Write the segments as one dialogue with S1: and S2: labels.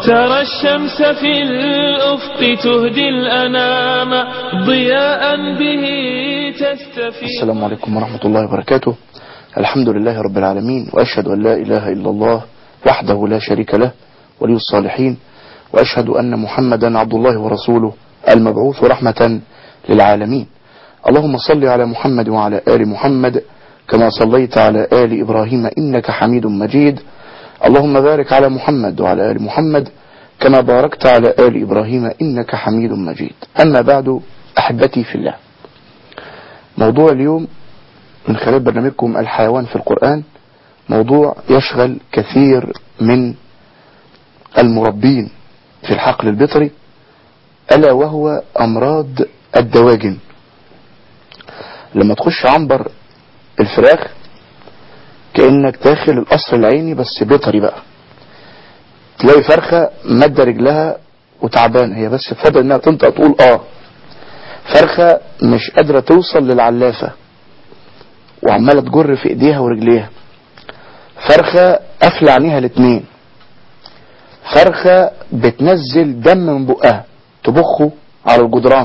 S1: ترى الشمس في الأفق تهدي الأنام ضياء به تستفيد
S2: السلام عليكم ورحمة الله وبركاته الحمد لله رب العالمين وأشهد أن لا إله إلا الله وحده لا شريك له ولي الصالحين وأشهد أن محمدا عبد الله ورسوله المبعوث رحمة للعالمين اللهم صل على محمد وعلى آل محمد كما صليت على آل إبراهيم إنك حميد مجيد اللهم بارك على محمد وعلى آل محمد كما باركت على آل إبراهيم إنك حميد مجيد أما بعد أحبتي في الله موضوع اليوم من خلال برنامجكم الحيوان في القرآن موضوع يشغل كثير من المربين في الحقل البطري ألا وهو أمراض الدواجن لما تخش عنبر الفراخ كأنك داخل القصر العيني بس بيطري بقى تلاقي فرخة مادة رجلها وتعبان هي بس فاضل انها تنطق تقول اه فرخة مش قادرة توصل للعلافة وعمالة تجر في ايديها ورجليها فرخة قافلة عينيها الاتنين فرخة بتنزل دم من بقها تبخه على الجدران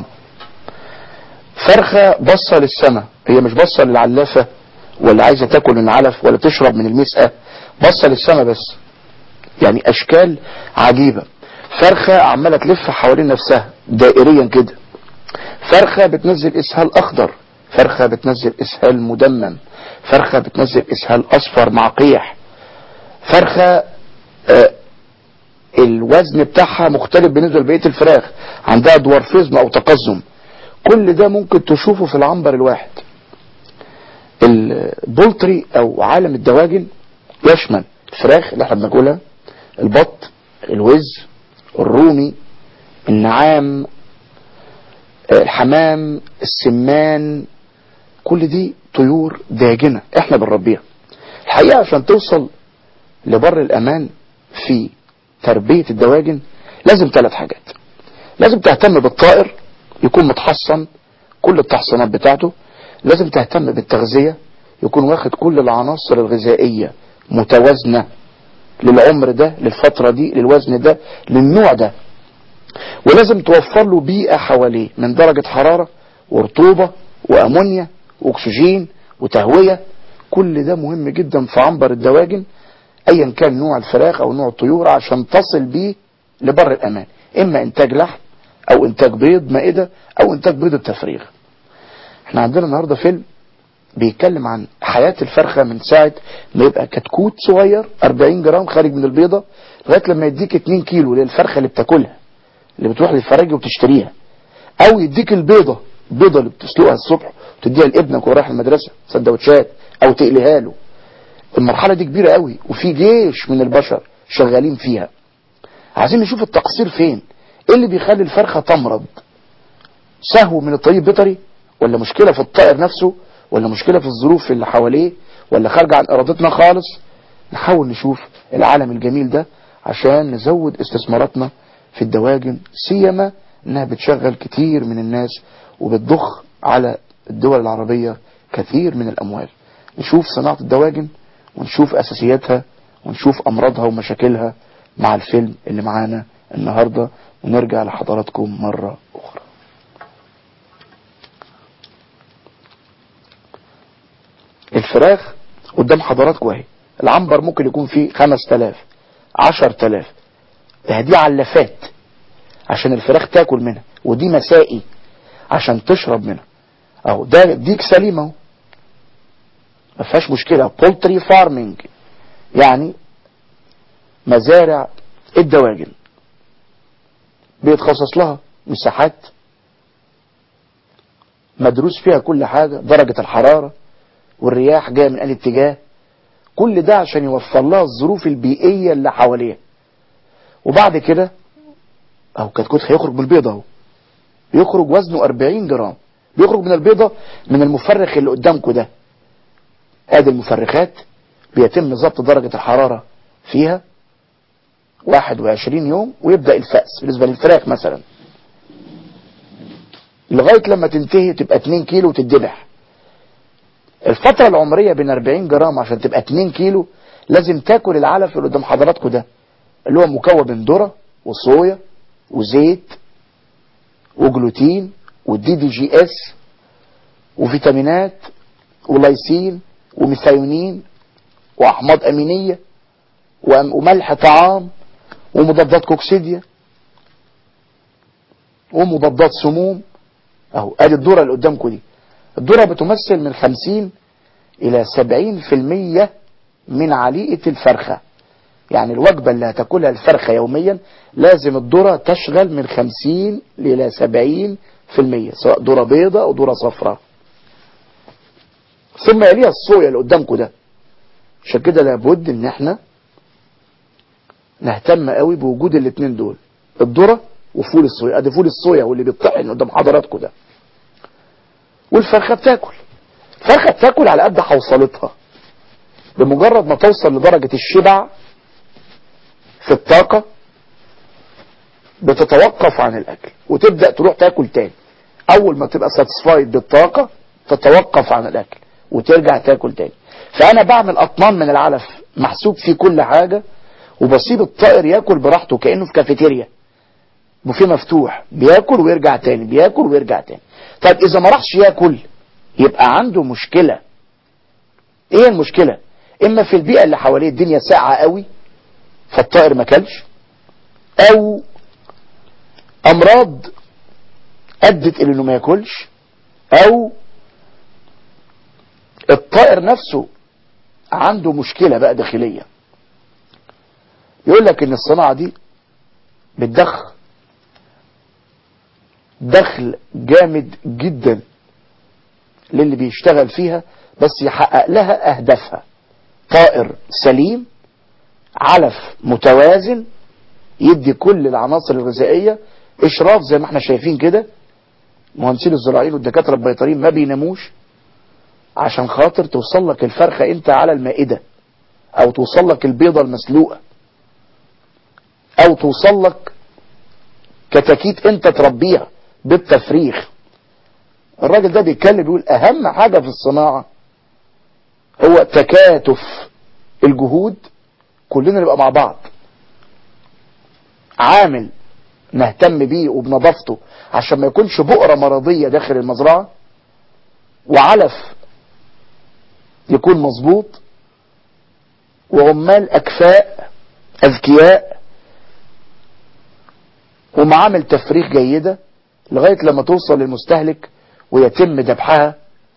S2: فرخة بصة للسماء هي مش بصة للعلافة ولا عايزة تاكل من العلف ولا تشرب من المسقى بصة للسماء بس يعني اشكال عجيبة فرخة عمالة تلف حوالين نفسها دائريا كده فرخة بتنزل اسهال اخضر فرخة بتنزل اسهال مدمم فرخة بتنزل اسهال اصفر مع قيح فرخة آه الوزن بتاعها مختلف بالنسبة لبقية الفراخ عندها دوارفيزم او تقزم كل ده ممكن تشوفه في العنبر الواحد البولتري او عالم الدواجن يشمل الفراخ اللي احنا بناكلها البط الوز الرومي النعام الحمام السمان كل دي طيور داجنة احنا بنربيها الحقيقة عشان توصل لبر الامان في تربية الدواجن لازم ثلاث حاجات لازم تهتم بالطائر يكون متحصن كل التحصينات بتاعته لازم تهتم بالتغذية يكون واخد كل العناصر الغذائية متوازنة للعمر ده للفترة دي للوزن ده للنوع ده ولازم توفر له بيئة حواليه من درجة حرارة ورطوبة وأمونيا وأكسجين وتهوية كل ده مهم جدا في عنبر الدواجن ايا كان نوع الفراخ او نوع الطيور عشان تصل بيه لبر الامان اما انتاج لحم او انتاج بيض مائدة او انتاج بيض التفريغ احنا عندنا النهاردة فيلم بيتكلم عن حياة الفرخة من ساعة ما يبقى كتكوت صغير 40 جرام خارج من البيضة لغاية لما يديك 2 كيلو للفرخة اللي بتاكلها اللي بتروح للفراجي وبتشتريها او يديك البيضة البيضة اللي بتسلقها الصبح وتديها لابنك وهو رايح المدرسة سندوتشات او تقليها له المرحلة دي كبيرة قوي وفي جيش من البشر شغالين فيها عايزين نشوف التقصير فين ايه اللي بيخلي الفرخة تمرض سهو من الطريق البيطري ولا مشكلة في الطائر نفسه ولا مشكلة في الظروف اللي حواليه ولا خارجة عن ارادتنا خالص نحاول نشوف العالم الجميل ده عشان نزود استثماراتنا في الدواجن سيما انها بتشغل كتير من الناس وبتضخ على الدول العربية كثير من الاموال نشوف صناعة الدواجن ونشوف اساسياتها ونشوف امراضها ومشاكلها مع الفيلم اللي معانا النهاردة ونرجع لحضراتكم مرة اخرى الفراخ قدام حضراتكم اهي العنبر ممكن يكون فيه خمس تلاف عشر تلاف ده دي علافات عشان الفراخ تاكل منها ودي مسائي عشان تشرب منها اهو ده ديك سليم اهو ما فيهاش مشكلة بولتري فارمينج يعني مزارع الدواجن بيتخصص لها مساحات مدروس فيها كل حاجة درجة الحرارة والرياح جاية من أي اتجاه كل ده عشان يوفر لها الظروف البيئية اللي حواليها وبعد كده اهو كتكوت هيخرج من البيضة اهو بيخرج وزنه 40 جرام بيخرج من البيضة من المفرخ اللي قدامكم ده ادي المفرخات بيتم ضبط درجة الحرارة فيها 21 يوم ويبدأ الفأس بالنسبة للفراخ مثلا لغاية لما تنتهي تبقى 2 كيلو وتتذبح الفترة العمرية بين 40 جرام عشان تبقى 2 كيلو لازم تاكل العلف اللي قدام حضراتكم ده اللي هو مكون من ذرة وصويا وزيت وجلوتين والدي دي جي اس وفيتامينات ولايسين وميثيونين واحماض امينيه وملح طعام ومضادات كوكسيديا ومضادات سموم اهو ادي الذره اللي قدامكم دي الذره بتمثل من 50 الى 70% من عليقه الفرخه يعني الوجبه اللي هتاكلها الفرخه يوميا لازم الذره تشغل من 50 الى 70% سواء ذره بيضاء او ذره صفراء ثم يليها الصويا اللي قدامكم ده عشان كده لابد ان احنا نهتم قوي بوجود الاثنين دول الذره وفول الصويا ادي فول الصويا واللي بيطحن قدام حضراتكم ده والفرخه بتاكل الفرخه بتاكل على قد حوصلتها بمجرد ما توصل لدرجه الشبع في الطاقه بتتوقف عن الاكل وتبدا تروح تاكل تاني اول ما تبقى ساتسفايد بالطاقه تتوقف عن الاكل وترجع تاكل تاني فانا بعمل اطنان من العلف محسوب فيه كل حاجه وبسيب الطائر ياكل براحته كانه في كافيتيريا بوفيه مفتوح بياكل ويرجع تاني بياكل ويرجع تاني طيب اذا ما راحش ياكل يبقى عنده مشكله ايه المشكله اما في البيئه اللي حواليه الدنيا ساقعه قوي فالطائر ما كلش او امراض ادت الى انه ما ياكلش او الطائر نفسه عنده مشكله بقى داخليه يقول لك ان الصناعه دي بتدخل دخل جامد جدا للي بيشتغل فيها بس يحقق لها اهدافها طائر سليم علف متوازن يدي كل العناصر الغذائيه اشراف زي ما احنا شايفين كده مهندسين الزراعيين والدكاتره البيطريين ما بيناموش عشان خاطر توصل لك الفرخه انت على المائده او توصل لك البيضه المسلوقه او توصل لك كتاكيت انت تربيها بالتفريخ الراجل ده بيتكلم بيقول اهم حاجة في الصناعة هو تكاتف الجهود كلنا نبقى مع بعض عامل نهتم بيه وبنظافته عشان ما يكونش بؤرة مرضية داخل المزرعة وعلف يكون مظبوط وعمال اكفاء اذكياء ومعامل تفريخ جيدة لغاية لما توصل للمستهلك ويتم ذبحها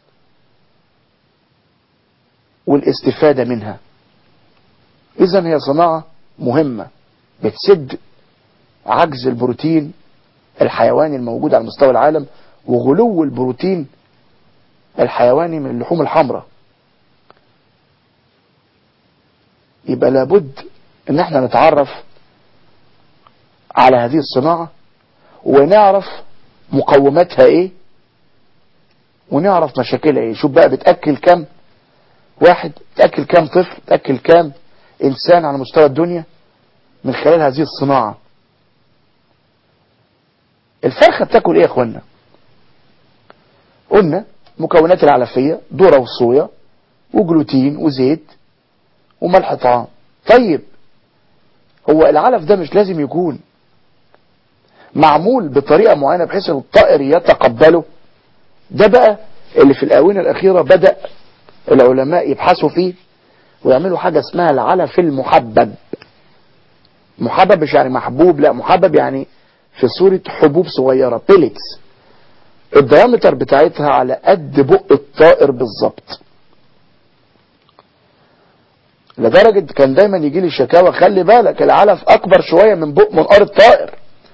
S2: والاستفادة منها اذا هي صناعة مهمة بتسد عجز البروتين الحيواني الموجود على مستوى العالم وغلو البروتين الحيواني من اللحوم الحمراء يبقى لابد ان احنا نتعرف على هذه الصناعة ونعرف مقوماتها ايه ونعرف مشاكلها ايه شوف بقى بتأكل كم واحد بتأكل كم طفل بتأكل كم انسان على مستوى الدنيا من خلال هذه الصناعة الفرخة بتاكل ايه يا اخوانا قلنا مكونات العلفية ذرة وصويا وجلوتين وزيت وملح طعام طيب هو العلف ده مش لازم يكون معمول بطريقة معينة بحيث ان الطائر يتقبله ده بقى اللي في الآونة الأخيرة بدأ العلماء يبحثوا فيه ويعملوا حاجة اسمها العلف المحبب محبب مش يعني محبوب لا محبب يعني في صورة حبوب صغيرة بيلتس الديامتر بتاعتها على قد بق الطائر بالظبط لدرجة كان دايما يجي لي شكاوى خلي بالك العلف اكبر شوية من بق منقار الطائر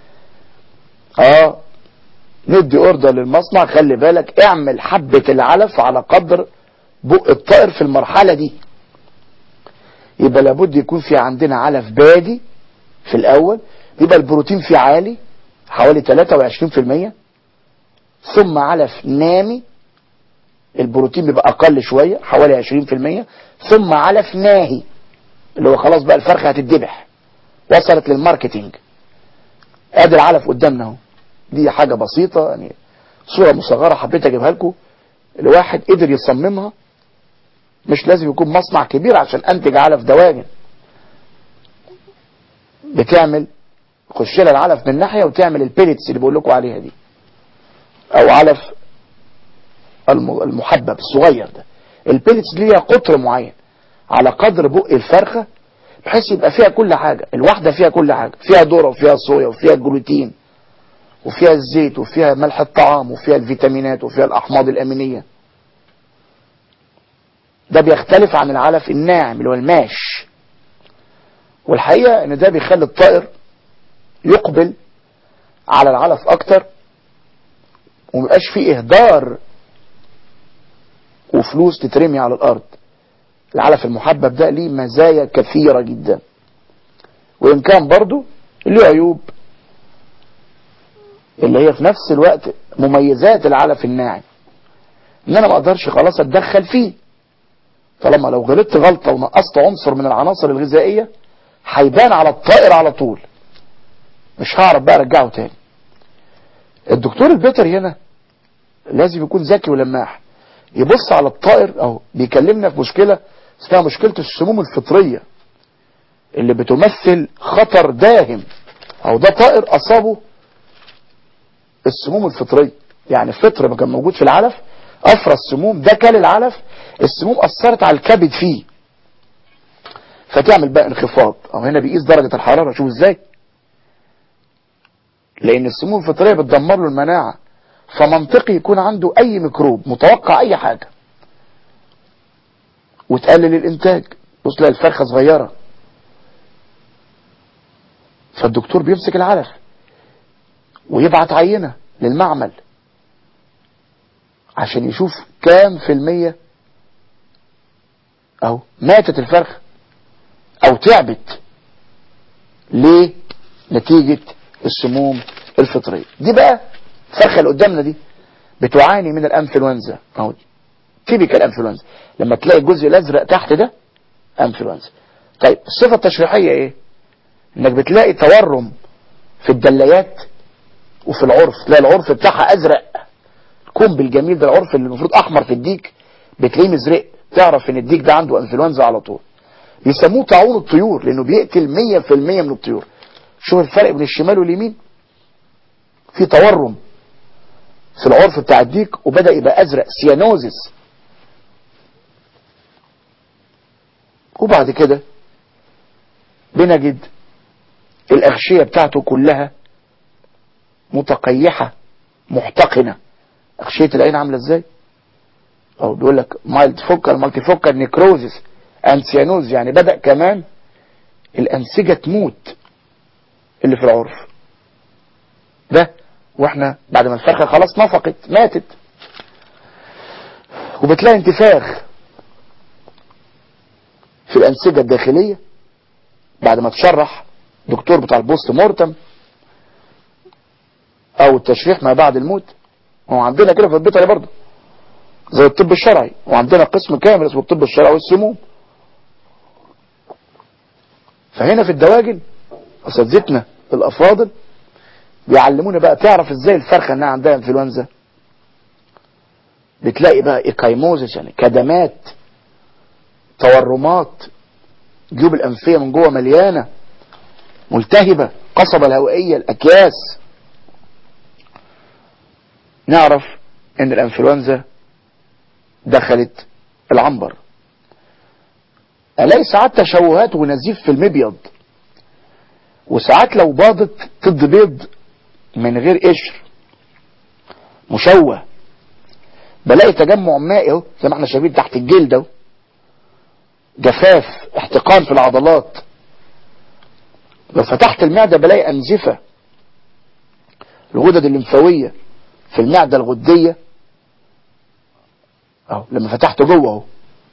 S2: اه ندي اوردر للمصنع خلي بالك اعمل حبة العلف على قدر بق الطائر في المرحلة دي يبقى لابد يكون في عندنا علف بادي في الاول يبقى البروتين فيه عالي حوالي 23% ثم علف نامي البروتين بيبقى اقل شوية حوالي 20% ثم علف ناهي اللي هو خلاص بقى الفرخة هتتذبح وصلت للماركتينج ادي العلف قدامنا اهو دي حاجة بسيطة يعني صورة مصغرة حبيت اجيبها لكم الواحد قدر يصممها مش لازم يكون مصنع كبير عشان انتج علف دواجن بتعمل تخش لها العلف من ناحيه وتعمل البيلتس اللي بقول لكم عليها دي او علف الم- المحبب الصغير ده البيلتس دي ليها قطر معين على قدر بق الفرخه بحيث يبقى فيها كل حاجه الواحده فيها كل حاجه فيها ذره وفيها صويا وفيها جلوتين وفيها الزيت وفيها ملح الطعام وفيها الفيتامينات وفيها الاحماض الامينيه ده بيختلف عن العلف الناعم اللي هو الماش والحقيقه ان ده بيخلي الطائر يقبل على العلف اكتر ومبقاش فيه اهدار وفلوس تترمي على الارض العلف المحبب ده ليه مزايا كثيرة جدا وان كان برضو له عيوب اللي هي في نفس الوقت مميزات العلف الناعم ان انا ما اقدرش خلاص اتدخل فيه طالما لو غلطت غلطة ونقصت عنصر من العناصر الغذائية هيبان على الطائر على طول مش هعرف بقى ارجعه تاني الدكتور البيطري هنا لازم يكون ذكي ولماح يبص على الطائر او بيكلمنا في مشكلة اسمها مشكلة السموم الفطرية اللي بتمثل خطر داهم او ده طائر اصابه السموم الفطرية يعني فطر ما كان موجود في العلف افرز سموم ده كل العلف السموم اثرت على الكبد فيه فتعمل بقى انخفاض او هنا بيقيس درجة الحرارة شوف ازاي لان السموم الفطرية بتدمر له المناعة فمنطقي يكون عنده اي ميكروب متوقع اي حاجة وتقلل الانتاج بص تلاقي الفرخة صغيرة فالدكتور بيمسك العلف ويبعت عينة للمعمل عشان يشوف كام في المية اهو ماتت الفرخة او تعبت ليه نتيجة السموم الفطرية دي بقى الفرخة اللي قدامنا دي بتعاني من الانفلونزا اهو تيبيكال انفلونزا لما تلاقي الجزء الازرق تحت ده انفلونزا طيب الصفة التشريحية ايه انك بتلاقي تورم في الدليات وفي العرف تلاقي العرف بتاعها ازرق الكومب الجميل ده العرف اللي المفروض احمر في الديك بتلاقيه مزرق تعرف ان الديك ده عنده انفلونزا على طول بيسموه طاعون الطيور لانه بيقتل 100% من الطيور شوف الفرق بين الشمال واليمين في تورم في العرف بتاع الديك وبدأ يبقى ازرق سيانوزس وبعد كده بنجد الأغشية بتاعته كلها متقيحة محتقنة أغشية العين عاملة ازاي أو بيقول لك مايلد فوكال مالتي فوكال نيكروزس أنسيانوز يعني بدأ كمان الأنسجة تموت اللي في العرف ده واحنا بعد ما الفرخة خلاص نفقت ماتت وبتلاقي انتفاخ في الأنسجة الداخلية بعد ما تشرح دكتور بتاع البوست مورتم او التشريح ما بعد الموت هو عندنا كده في البيطري برضه زي الطب الشرعي وعندنا قسم كامل اسمه الطب الشرعي والسموم فهنا في الدواجن اساتذتنا الافاضل بيعلمونا بقى تعرف ازاي الفرخه انها عندها انفلونزا بتلاقي بقى ايكايموزس يعني كدمات تورمات جيوب الانفيه من جوه مليانه ملتهبه قصبه الهوائيه الاكياس نعرف ان الانفلونزا دخلت العنبر الاقي ساعات تشوهات ونزيف في المبيض وساعات لو باضت تد بيض من غير قشر مشوه بلاقي تجمع مائي اهو زي ما احنا شايفين تحت الجلد اهو جفاف احتقان في العضلات لو فتحت المعدة بلاقي أنزفة الغدد الليمفاوية في المعدة الغدية اهو لما فتحته جوه اهو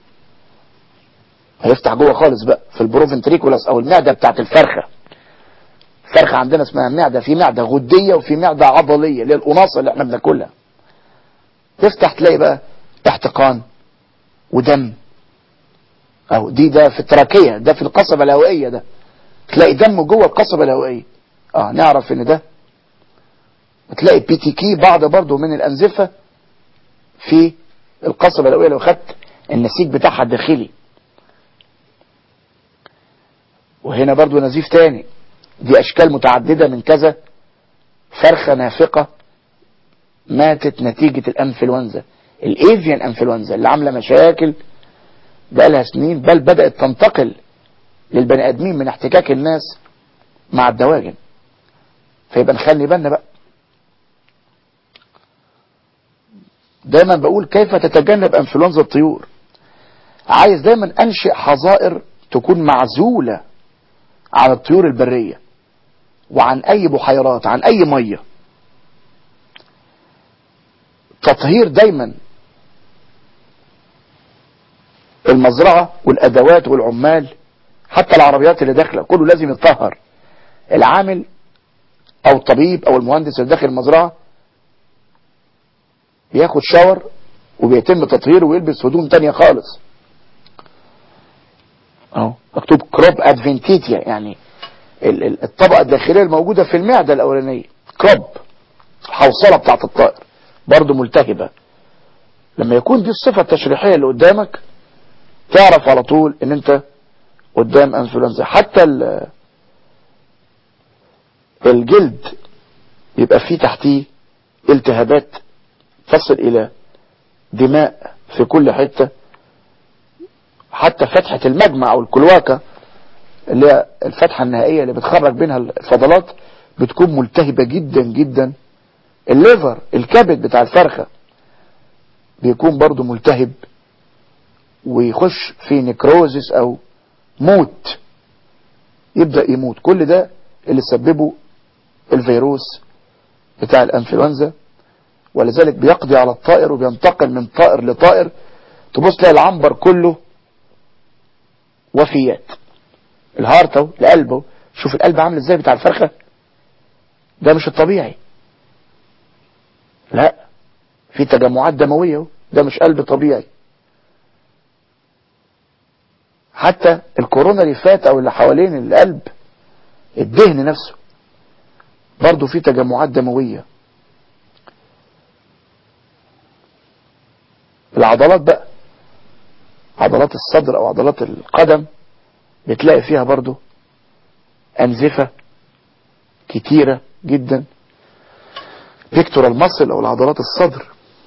S2: هيفتح جوه خالص بقى في البروفنتريكولاس او المعدة بتاعت الفرخة الفرخة عندنا اسمها معدة في معدة غدية وفي معدة عضلية اللي هي القناصة اللي احنا بناكلها تفتح تلاقي بقى احتقان ودم اهو دي ده في التراكية ده في القصبة الهوائية ده تلاقي دم جوه القصبة الهوائية اه نعرف ان ده تلاقي بي تي كي بعض برضه من الانزفة في القصبة الهوائية لو خدت النسيج بتاعها الداخلي وهنا برضه نزيف تاني دي اشكال متعددة من كذا فرخة نافقة ماتت نتيجة الانفلونزا الايفيان انفلونزا اللي عاملة مشاكل بقالها سنين بل بدأت تنتقل للبني ادمين من احتكاك الناس مع الدواجن فيبقى نخلي بالنا بقى دايما بقول كيف تتجنب انفلونزا الطيور عايز دايما انشئ حظائر تكون معزولة عن الطيور البرية وعن اي بحيرات عن اي مية تطهير دايما المزرعة والادوات والعمال حتى العربيات اللي داخله كله لازم يتطهر العامل او الطبيب او المهندس اللي داخل المزرعة بياخد شاور وبيتم تطهيره ويلبس هدوم تانية خالص اهو مكتوب كروب ادفنتيتيا يعني ال- ال- الطبقة الداخلية الموجودة في المعدة الاولانية كروب الحوصلة بتاعت الطائر برضو ملتهبة لما يكون دي الصفة التشريحية اللي قدامك تعرف على طول ان انت قدام انفلونزا حتى ال- الجلد يبقى فيه تحتيه التهابات تصل الى دماء في كل حتة حتى فتحة المجمع او الكلواكة اللي هي الفتحة النهائية اللي بتخرج بينها الفضلات بتكون ملتهبة جدا جدا الليفر الكبد بتاع الفرخة بيكون برضو ملتهب ويخش في نكروزس او موت يبدأ يموت كل ده اللي سببه الفيروس بتاع الانفلونزا ولذلك بيقضي على الطائر وبينتقل من طائر لطائر تبص تلاقي العنبر كله وفيات الهارت اهو القلب اهو شوف القلب عامل ازاي بتاع الفرخه ده مش الطبيعي لا في تجمعات دمويه اهو ده مش قلب طبيعي حتى الكورونا اللي فات او اللي حوالين القلب الدهن نفسه برضه في تجمعات دمويه العضلات بقى عضلات الصدر او عضلات القدم بتلاقي فيها برضو انزفة كتيرة جدا فيكتورال ماسل او العضلات الصدر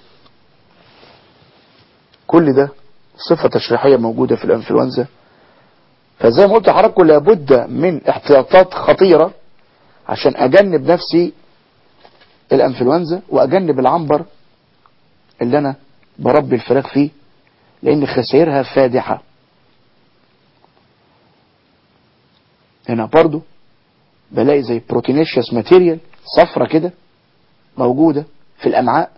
S2: كل ده صفة تشريحية موجودة في الانفلونزا فزي ما قلت لحضراتكم لابد من احتياطات خطيرة عشان اجنب نفسي الانفلونزا واجنب العنبر اللي انا بربي الفراخ فيه لان خسائرها فادحة هنا برضو بلاقي زي بروتينيشيوس ماتيريال صفرة كده موجودة في الامعاء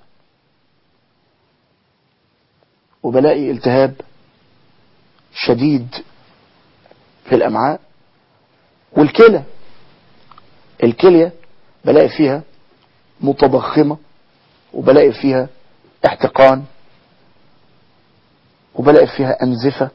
S2: وبلاقي التهاب شديد في الامعاء والكلى الكلية بلاقي فيها متضخمة وبلاقي فيها احتقان وبلاقي فيها أنزفة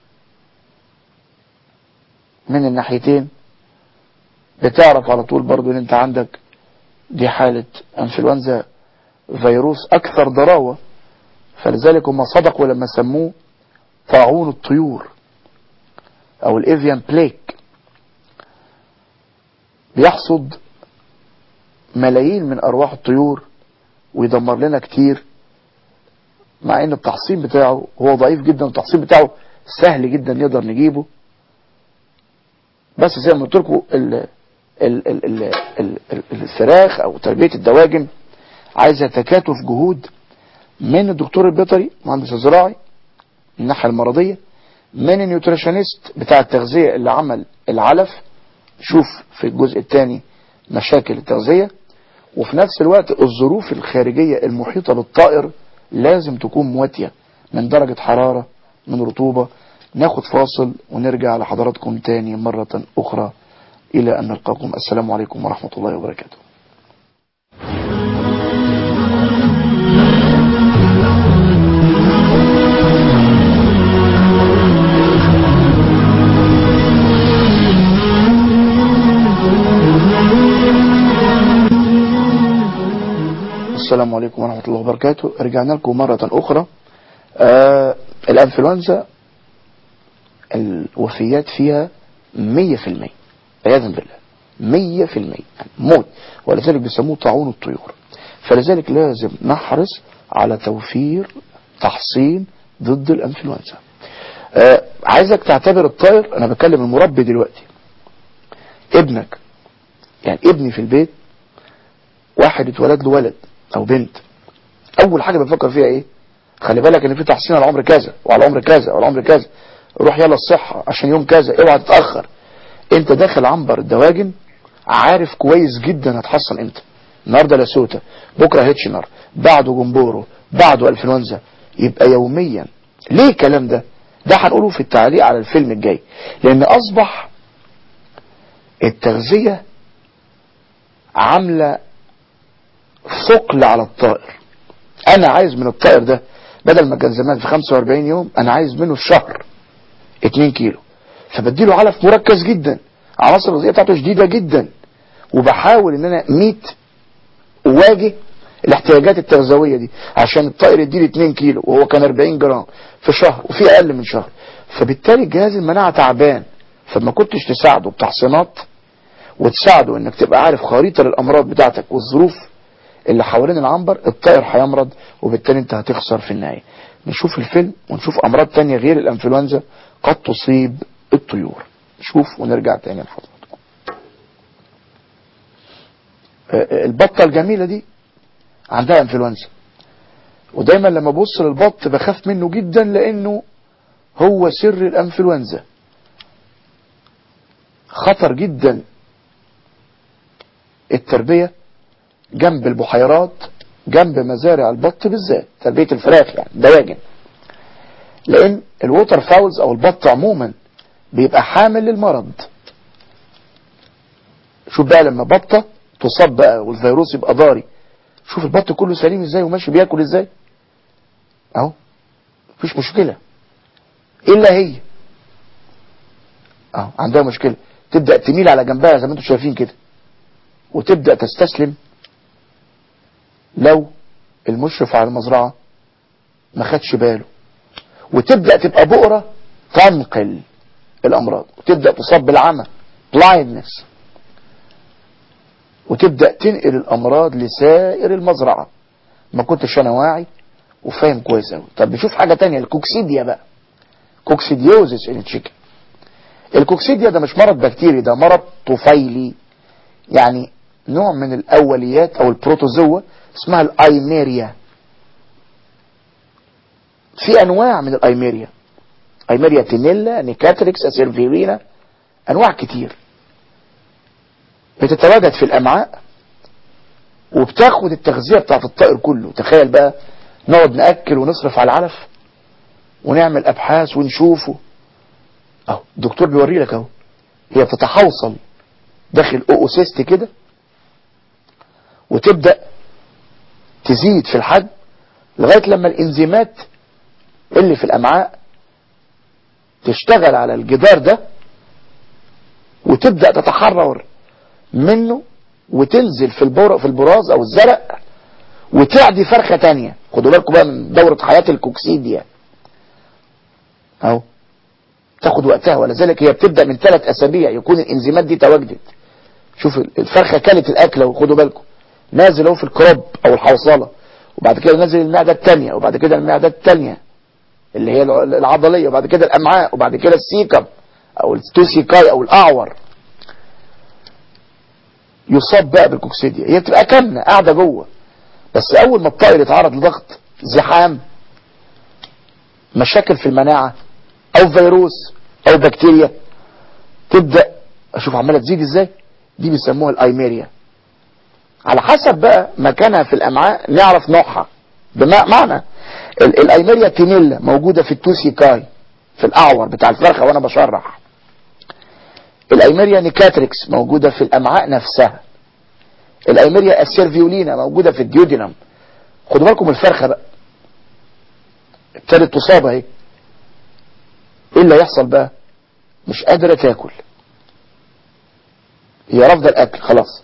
S2: من الناحيتين بتعرف على طول برضو ان انت عندك دي حالة انفلونزا فيروس اكثر ضراوة فلذلك هم صدقوا لما سموه طاعون الطيور او الايفيان بليك بيحصد ملايين من ارواح الطيور ويدمر لنا كتير مع ان التحصين بتاعه هو ضعيف جدا التحصين بتاعه سهل جدا نقدر نجيبه بس زي ما قلت لكم ال- ال- ال- ال- ال- ال- الفراخ او تربيه الدواجن عايزه تكاتف جهود من الدكتور البيطري مهندس الزراعي من الناحيه المرضيه من النيوتريشنست بتاع التغذيه اللي عمل العلف شوف في الجزء الثاني مشاكل التغذيه وفي نفس الوقت الظروف الخارجيه المحيطه بالطائر لازم تكون مواتيه من درجه حراره من رطوبه ناخد فاصل ونرجع لحضراتكم تاني مرة أخرى إلى أن نلقاكم السلام عليكم ورحمة الله وبركاته السلام عليكم ورحمة الله وبركاته رجعنا لكم مرة أخرى آه الأنفلونزا الوفيات فيها مية في المية عياذا بالله مية في المية يعني موت ولذلك بيسموه طاعون الطيور فلذلك لازم نحرص على توفير تحصين ضد الانفلونزا آه عايزك تعتبر الطائر انا بكلم المربي دلوقتي ابنك يعني ابني في البيت واحد اتولد له ولد او بنت اول حاجه بفكر فيها ايه خلي بالك ان في تحصين على عمر كذا وعلى عمر كذا وعلى عمر كذا روح يلا الصحه عشان يوم كذا اوعى تتاخر انت داخل عنبر الدواجن عارف كويس جدا هتحصن امتى النهارده لاسوتا بكره هيتشنر بعده جمبورو بعده انفلونزا يبقى يوميا ليه الكلام ده ده هنقوله في التعليق على الفيلم الجاي لان اصبح التغذيه عامله ثقل على الطائر انا عايز من الطائر ده بدل ما كان زمان في 45 يوم انا عايز منه في شهر 2 كيلو فبديله علف مركز جدا عناصر الغذائيه بتاعته شديده جدا وبحاول ان انا ميت اواجه الاحتياجات التغذويه دي عشان الطائر يديلي 2 كيلو وهو كان 40 جرام في شهر وفي اقل من شهر فبالتالي جهاز المناعه تعبان فما كنتش تساعده بتحصينات وتساعده انك تبقى عارف خريطه للامراض بتاعتك والظروف اللي حوالين العنبر الطائر هيمرض وبالتالي انت هتخسر في النهايه نشوف الفيلم ونشوف امراض تانية غير الانفلونزا قد تصيب الطيور نشوف ونرجع تاني لحضراتكم البطه الجميله دي عندها انفلونزا ودايما لما ابص للبط بخاف منه جدا لانه هو سر الانفلونزا خطر جدا التربية جنب البحيرات جنب مزارع البط بالذات تربية الفراخ يعني دواجن لان الووتر فاولز او البط عموما بيبقى حامل للمرض شوف بقى لما بطة تصاب بقى والفيروس يبقى ضاري شوف البط كله سليم ازاي وماشي بياكل ازاي اهو مفيش مشكلة الا هي اهو عندها مشكلة تبدأ تميل على جنبها زي ما انتم شايفين كده وتبدأ تستسلم لو المشرف على المزرعة ما خدش باله وتبدأ تبقى بؤرة تنقل الأمراض وتبدأ تصاب بالعمى blindness وتبدأ تنقل الأمراض لسائر المزرعة ما كنتش أنا واعي وفاهم كويس قوي طب نشوف حاجة تانية الكوكسيديا بقى كوكسيديوزيس ان تشيكن الكوكسيديا ده مش مرض بكتيري ده مرض طفيلي يعني نوع من الاوليات او البروتوزوا اسمها الايميريا في انواع من الايميريا ايميريا تينيلا نيكاتريكس اسيرفيرينا انواع كتير بتتواجد في الامعاء وبتاخد التغذية بتاعت الطائر كله تخيل بقى نقعد نأكل ونصرف على العلف ونعمل ابحاث ونشوفه اهو الدكتور بيوري لك اهو هي بتتحوصل داخل اوسيست كده وتبدأ تزيد في الحجم لغاية لما الانزيمات اللي في الامعاء تشتغل على الجدار ده وتبدأ تتحرر منه وتنزل في البر في البراز او الزرق وتعدي فرخة تانية خدوا بالكم بقى من دورة حياة الكوكسيديا اهو تاخد وقتها ولذلك هي بتبدأ من ثلاث اسابيع يكون الانزيمات دي تواجدت شوف الفرخة كلت الاكلة وخدوا بالكم نازل اهو في الكرب او الحوصلة وبعد كده نازل المعدة التانية وبعد كده المعدة التانية اللي هي العضلية وبعد كده الامعاء وبعد كده السيكم او التوسيكاي او الاعور يصاب بقى بالكوكسيديا هي بتبقى كامنة قاعدة جوه بس اول ما الطائر يتعرض لضغط زحام مشاكل في المناعة او فيروس او بكتيريا تبدأ اشوف عمالة تزيد ازاي دي بيسموها الايميريا على حسب بقى مكانها في الامعاء نعرف نوعها بمعنى الايميريا تينيلا موجودة في التوسيكاي في الاعور بتاع الفرخة وانا بشرح الايميريا نيكاتريكس موجودة في الامعاء نفسها الايميريا السيرفيولينا موجودة في الديودينم خدوا بالكم الفرخة بقى ابتدت تصاب اهي ايه اللي هيحصل بقى مش قادرة تاكل هي رافضة الاكل خلاص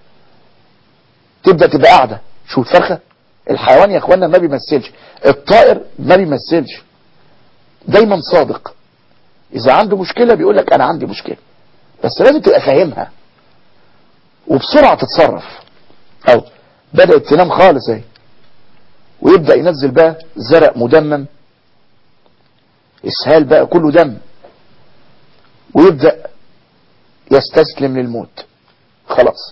S2: تبدأ تبقى قاعدة شو الفرخة الحيوان يا اخوانا ما بيمثلش الطائر ما بيمثلش دايما صادق اذا عنده مشكلة بيقول لك انا عندي مشكلة بس لازم تبقى فاهمها وبسرعة تتصرف او بدأت تنام خالص اهي ويبدأ ينزل بقى زرق مدمم اسهال بقى كله دم ويبدأ يستسلم للموت خلاص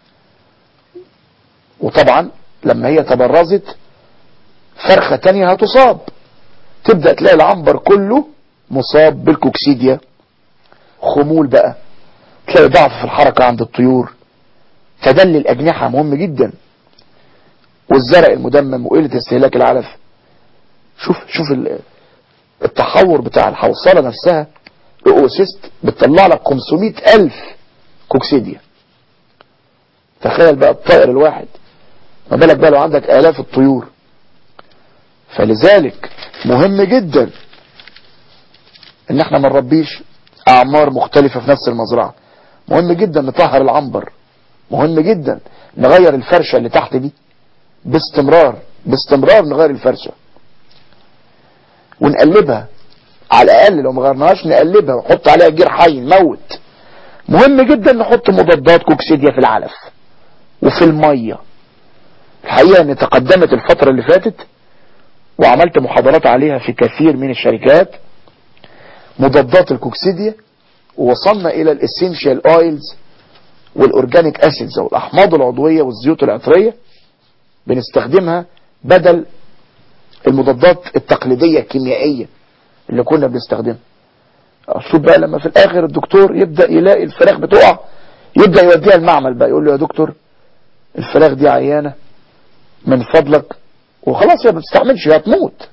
S2: وطبعا لما هي تبرزت فرخة تانية هتصاب تبدأ تلاقي العنبر كله مصاب بالكوكسيديا خمول بقى تلاقي ضعف في الحركة عند الطيور تدلي الأجنحة مهم جدا والزرق المدمم وقلة استهلاك العلف شوف شوف التحور بتاع الحوصلة نفسها الاوسيست بتطلع لك 500 ألف كوكسيديا تخيل بقى الطائر الواحد ما بالك بقى لو عندك آلاف الطيور فلذلك مهم جدا ان احنا ما نربيش اعمار مختلفة في نفس المزرعة مهم جدا نطهر العنبر مهم جدا نغير الفرشة اللي تحت دي باستمرار باستمرار نغير الفرشة ونقلبها على الاقل لو ما غيرناهاش نقلبها ونحط عليها جير حي نموت مهم جدا نحط مضادات كوكسيديا في العلف وفي المية الحقيقة ان تقدمت الفترة اللي فاتت وعملت محاضرات عليها في كثير من الشركات مضادات الكوكسيديا ووصلنا الى الاسينشال اويلز والاورجانيك اسيدز او الاحماض العضوية والزيوت العطرية بنستخدمها بدل المضادات التقليدية الكيميائية اللي كنا بنستخدمها شوف بقى لما في الاخر الدكتور يبدأ يلاقي الفراخ بتقع يبدأ يوديها المعمل بقى يقول له يا دكتور الفراخ دي عيانة من فضلك وخلاص هي ما بتستحملش هي هتموت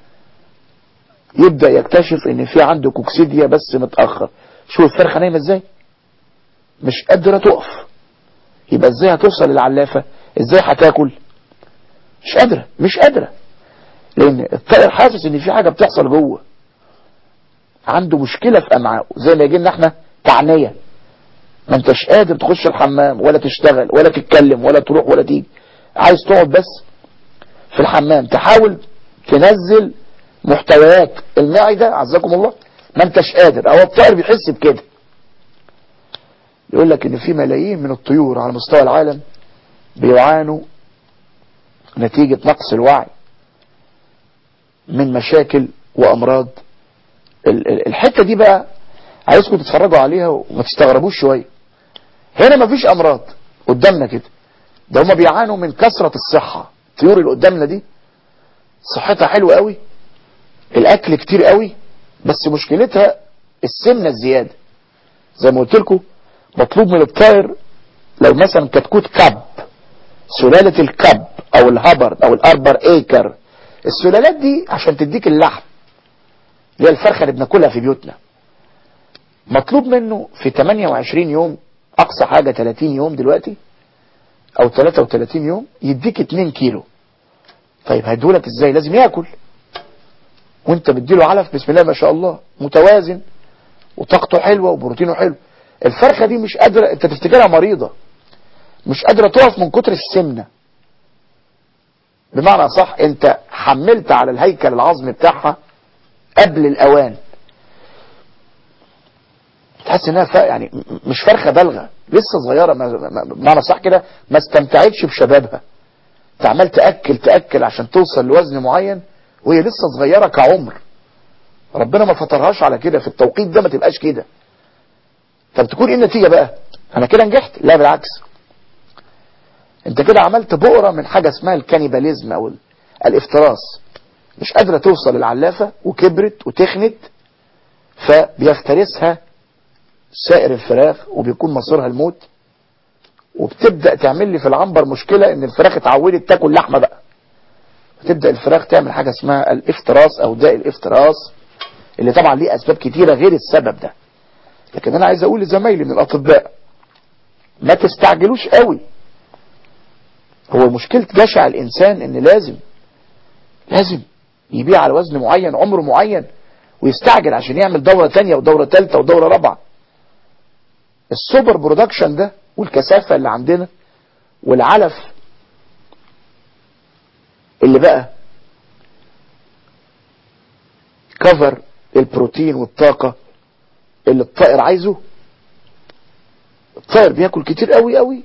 S2: يبدأ يكتشف ان في عنده كوكسيديا بس متأخر شوف الفرخة نايمة ازاي مش قادرة تقف يبقى ازاي هتوصل للعلافة ازاي هتاكل مش قادرة مش قادرة لان الطائر حاسس ان في حاجة بتحصل جوه عنده مشكلة في امعائه زي ما يجي لنا احنا تعنية ما انتش قادر تخش الحمام ولا تشتغل ولا تتكلم ولا تروح ولا تيجي عايز تقعد بس في الحمام تحاول تنزل محتويات المعدة عزكم الله ما انتش قادر او الطائر بيحس بكده يقول لك ان في ملايين من الطيور على مستوى العالم بيعانوا نتيجة نقص الوعي من مشاكل وامراض الحتة دي بقى عايزكم تتفرجوا عليها وما تستغربوش شوية هنا مفيش امراض قدامنا كده ده هما بيعانوا من كثرة الصحة الطيور اللي قدامنا دي صحتها حلوة قوي الاكل كتير قوي بس مشكلتها السمنة الزيادة زي ما قلت لكم مطلوب من الطائر لو مثلا كتكوت كب سلالة الكب او الهبر او الاربر ايكر السلالات دي عشان تديك اللحم اللي هي الفرخة اللي بناكلها في بيوتنا مطلوب منه في 28 يوم اقصى حاجة 30 يوم دلوقتي او 33 يوم يديك 2 كيلو طيب هيدولك ازاي لازم ياكل وانت بتديله علف بسم الله ما شاء الله متوازن وطاقته حلوة وبروتينه حلو الفرخة دي مش قادرة انت تفتكرها مريضة مش قادرة تقف من كتر السمنة بمعنى صح انت حملت على الهيكل العظمي بتاعها قبل الاوان تحس انها ف... يعني مش فرخة بالغة لسه صغيرة بمعنى صح كده ما استمتعتش بشبابها انت عمال تأكل تأكل عشان توصل لوزن معين وهي لسه صغيرة كعمر ربنا ما فطرهاش على كده في التوقيت ده ما تبقاش كده طب تكون ايه النتيجة بقى انا كده نجحت لا بالعكس انت كده عملت بؤرة من حاجة اسمها الكانيباليزم او الافتراس مش قادرة توصل للعلافة وكبرت وتخنت فبيفترسها سائر الفراخ وبيكون مصيرها الموت وبتبدأ تعمل لي في العنبر مشكلة ان الفراخ اتعودت تاكل لحمة بقى فتبدأ الفراخ تعمل حاجة اسمها الافتراس او داء الافتراس اللي طبعا ليه اسباب كتيرة غير السبب ده لكن انا عايز اقول لزمايلي من الاطباء ما تستعجلوش قوي هو مشكلة جشع الانسان ان لازم لازم يبيع على وزن معين عمر معين ويستعجل عشان يعمل دورة تانية ودورة تالتة ودورة رابعة السوبر برودكشن ده والكثافة اللي عندنا والعلف اللي بقى كفر البروتين والطاقة اللي الطائر عايزه الطائر بياكل كتير قوي قوي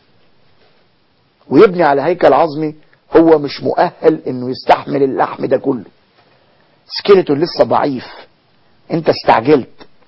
S2: ويبني على هيكل عظمي هو مش مؤهل انه يستحمل اللحم ده كله سكيلته لسه ضعيف انت استعجلت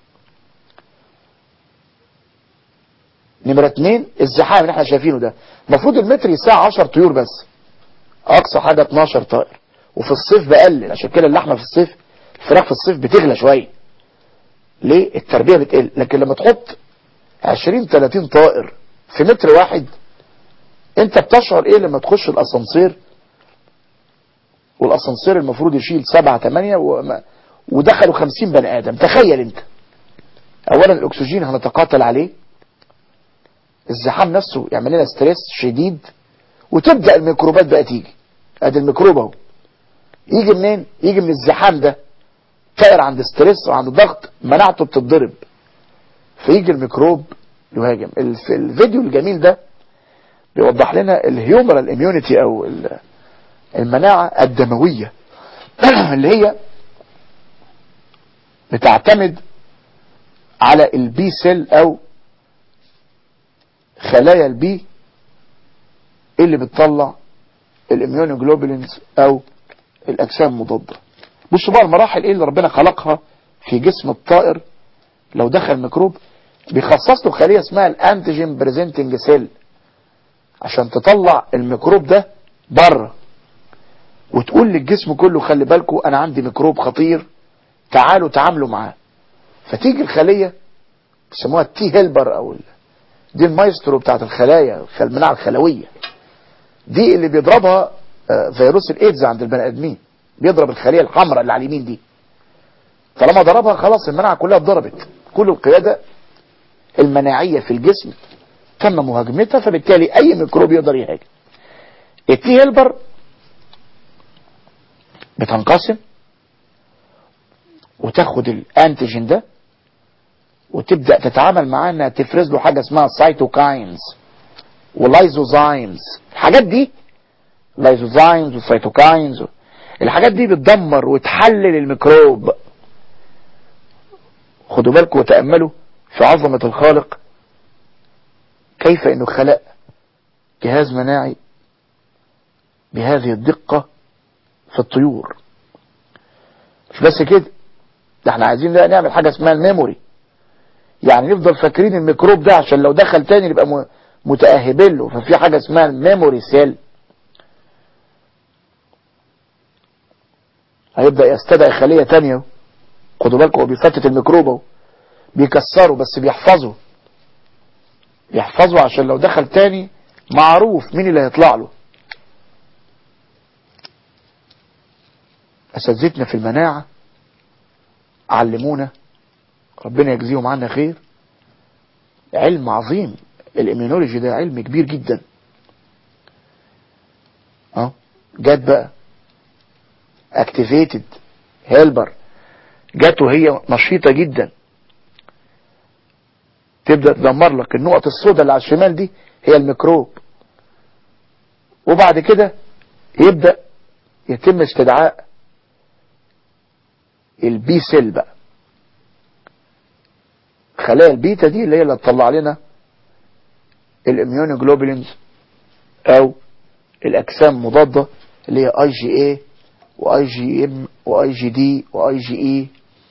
S2: نمرة اتنين الزحام اللي احنا شايفينه ده المفروض المتر يساع 10 طيور بس اقصى حاجة 12 طائر وفي الصيف بقلل عشان كده اللحمة في الصيف الفراخ في الصيف بتغلى شوية ليه التربية بتقل لكن لما تحط 20 30 طائر في متر واحد انت بتشعر ايه لما تخش الاسانسير والاسانسير المفروض يشيل سبعة تمانية وما ودخلوا خمسين بني ادم تخيل انت اولا الاكسجين هنتقاتل عليه الزحام نفسه يعمل لنا ستريس شديد وتبدأ الميكروبات بقى تيجي ادي الميكروب اهو يجي منين يجي من الزحام ده طائر عند ستريس وعند ضغط مناعته بتتضرب فيجي الميكروب يهاجم الف- الفيديو الجميل ده بيوضح لنا الهيومرال اميونيتي او ال- المناعة الدموية اللي هي بتعتمد على البي سيل او خلايا البي اللي بتطلع الاميونوجلوبولينز او الاجسام المضادة بصوا بقى المراحل ايه اللي ربنا خلقها في جسم الطائر لو دخل ميكروب بيخصص له خلية اسمها الانتيجين بريزنتنج سيل عشان تطلع الميكروب ده بره وتقول للجسم كله خلي بالكم انا عندي ميكروب خطير تعالوا تعاملوا معاه فتيجي الخلية بيسموها التي هيلبر او ال- دي المايسترو بتاعت الخلايا المناعة الخلوية دي اللي بيضربها آه، فيروس الايدز عند البني ادمين بيضرب الخلية الحمراء اللي على اليمين دي طالما ضربها خلاص المناعة كلها اتضربت كل القيادة المناعية في الجسم تم مهاجمتها فبالتالي اي ميكروب يقدر يهاجم التي هيلبر بتنقسم وتاخد الانتيجين ده وتبدأ تتعامل معاه انها تفرز له حاجة اسمها سايتوكاينز ولايزوزايمز الحاجات دي لايزوزايمز وسيتوكاينز الحاجات دي بتدمر وتحلل الميكروب خدوا بالكم وتأملوا في عظمة الخالق كيف انه خلق جهاز مناعي بهذه الدقة في الطيور مش بس كده ده احنا عايزين بقى نعمل حاجة اسمها الميموري يعني نفضل فاكرين الميكروب ده عشان لو دخل تاني نبقى م- متأهبين له ففي حاجة اسمها الميموري سيل هيبدأ يستدعي خلية تانية خدوا بالكم هو بيفتت الميكروب اهو بيكسره بس بيحفظه بيحفظه عشان لو دخل تاني معروف مين اللي هيطلع له اساتذتنا في المناعة علمونا ربنا يجزيهم عنا خير علم عظيم الاميونولوجي ده علم كبير جدا اه جت بقى اكتيفيتد هيلبر جت وهي نشيطة جدا تبدأ تدمر لك النقط السوداء اللي على الشمال دي هي الميكروب وبعد كده يبدأ يتم استدعاء البي سيل بقى خلايا البيتا دي اللي هي اللي تطلع لنا الاميونوجلوبولينز او الاجسام المضاده اللي هي اي جي اي واي جي ام واي جي دي واي جي اي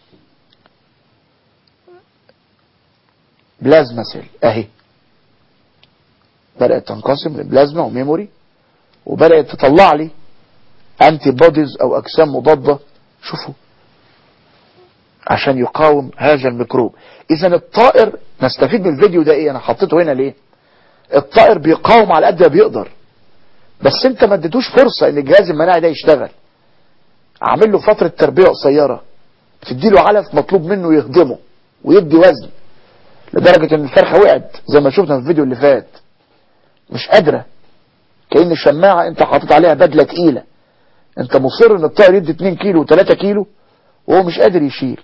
S2: بلازما سيل اهي بدات تنقسم لبلازما وميموري وبدات تطلع لي انتي بوديز او اجسام مضاده شوفوا عشان يقاوم هذا الميكروب اذا الطائر نستفيد من الفيديو ده ايه انا حطيته هنا ليه الطائر بيقاوم على قد ما بيقدر بس انت ما اديتوش فرصة ان الجهاز المناعي ده يشتغل عامل له فترة تربية قصيرة تدي له علف مطلوب منه يهضمه ويدي وزن لدرجة ان الفرخة وقعت زي ما شفنا في الفيديو اللي فات مش قادرة كأن شماعة انت حاطط عليها بدلة تقيلة انت مصر ان الطائر يدي 2 كيلو و3 كيلو وهو مش قادر يشيل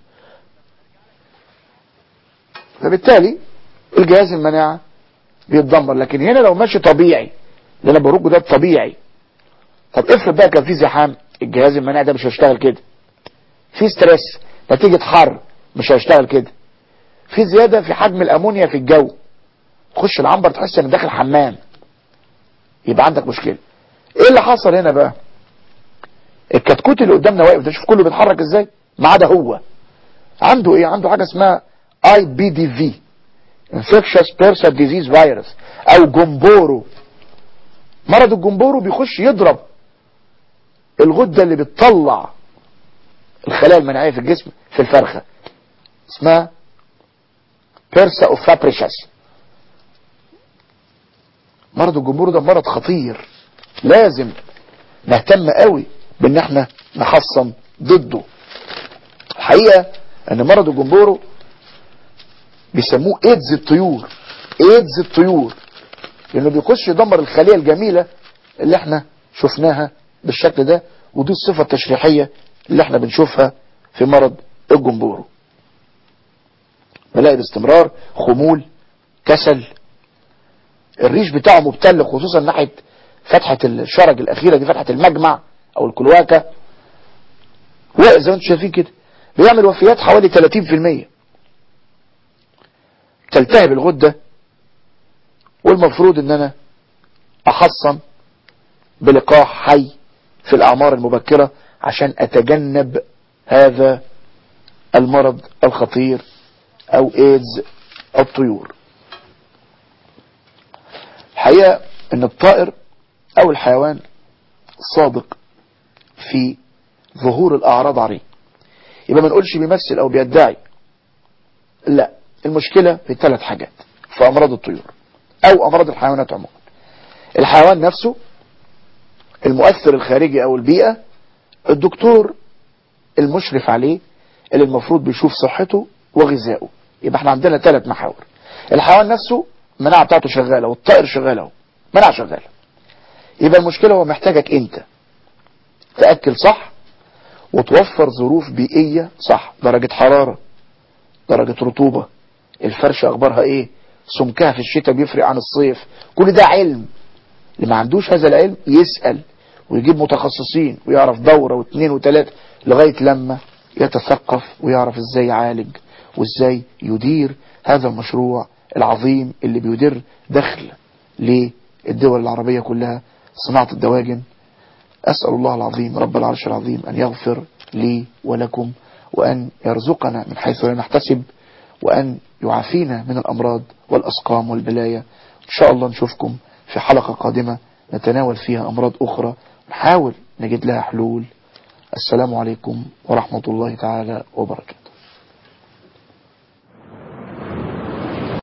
S2: فبالتالي الجهاز المناعة بيتدمر لكن هنا لو ماشي طبيعي اللي انا بروجه ده طبيعي طب افرض بقى كان في زحام الجهاز المناعي ده مش هيشتغل كده في ستريس نتيجة حر مش هيشتغل كده في زيادة في حجم الامونيا في الجو تخش العنبر تحس انك داخل حمام يبقى عندك مشكله ايه اللي حصل هنا بقى الكتكوت اللي قدامنا واقف ده شوف كله بيتحرك ازاي ما عدا هو عنده ايه عنده حاجه اسمها اي بي دي في infectious persistent disease virus او جمبورو مرض الجمبورو بيخش يضرب الغدة اللي بتطلع الخلايا المناعية في الجسم في الفرخة اسمها بيرسا اوف فابريشاس مرض الجمبورو ده مرض خطير لازم نهتم قوي بان احنا نحصن ضده الحقيقة ان مرض الجمبورو بيسموه ايدز الطيور ايدز الطيور لانه بيخش يدمر الخلية الجميلة اللي احنا شفناها بالشكل ده ودي الصفة التشريحية اللي احنا بنشوفها في مرض الجمبورو بلاقي باستمرار خمول كسل الريش بتاعه مبتل خصوصا ناحية فتحة الشرج الأخيرة دي فتحة المجمع أو الكلواكة واقع زي ما انتم شايفين كده بيعمل وفيات حوالي 30% تلتهب الغدة والمفروض ان انا احصن بلقاح حي في الاعمار المبكرة عشان اتجنب هذا المرض الخطير او ايدز الطيور الحقيقة ان الطائر او الحيوان صادق في ظهور الاعراض عليه يبقى ما نقولش بيمثل او بيدعي لا المشكلة في ثلاث حاجات في امراض الطيور او امراض الحيوانات عموما الحيوان نفسه المؤثر الخارجي او البيئة الدكتور المشرف عليه اللي المفروض بيشوف صحته وغذائه يبقى احنا عندنا ثلاث محاور الحيوان نفسه المناعة بتاعته شغالة والطائر شغال اهو مناعة شغالة يبقى المشكلة هو محتاجك انت تأكل صح وتوفر ظروف بيئية صح درجة حرارة درجة رطوبة الفرشة اخبارها ايه سمكها في الشتاء بيفرق عن الصيف كل ده علم اللي ما عندوش هذا العلم يسأل ويجيب متخصصين ويعرف دورة واثنين وثلاثة لغاية لما يتثقف ويعرف ازاي يعالج وازاي يدير هذا المشروع العظيم اللي بيدر دخل للدول العربية كلها صناعة الدواجن أسأل الله العظيم رب العرش العظيم أن يغفر لي ولكم وأن يرزقنا من حيث لا نحتسب وأن يعافينا من الأمراض والأسقام والبلايا إن شاء الله نشوفكم في حلقة قادمة نتناول فيها أمراض أخرى نحاول نجد لها حلول السلام عليكم ورحمة الله تعالى وبركاته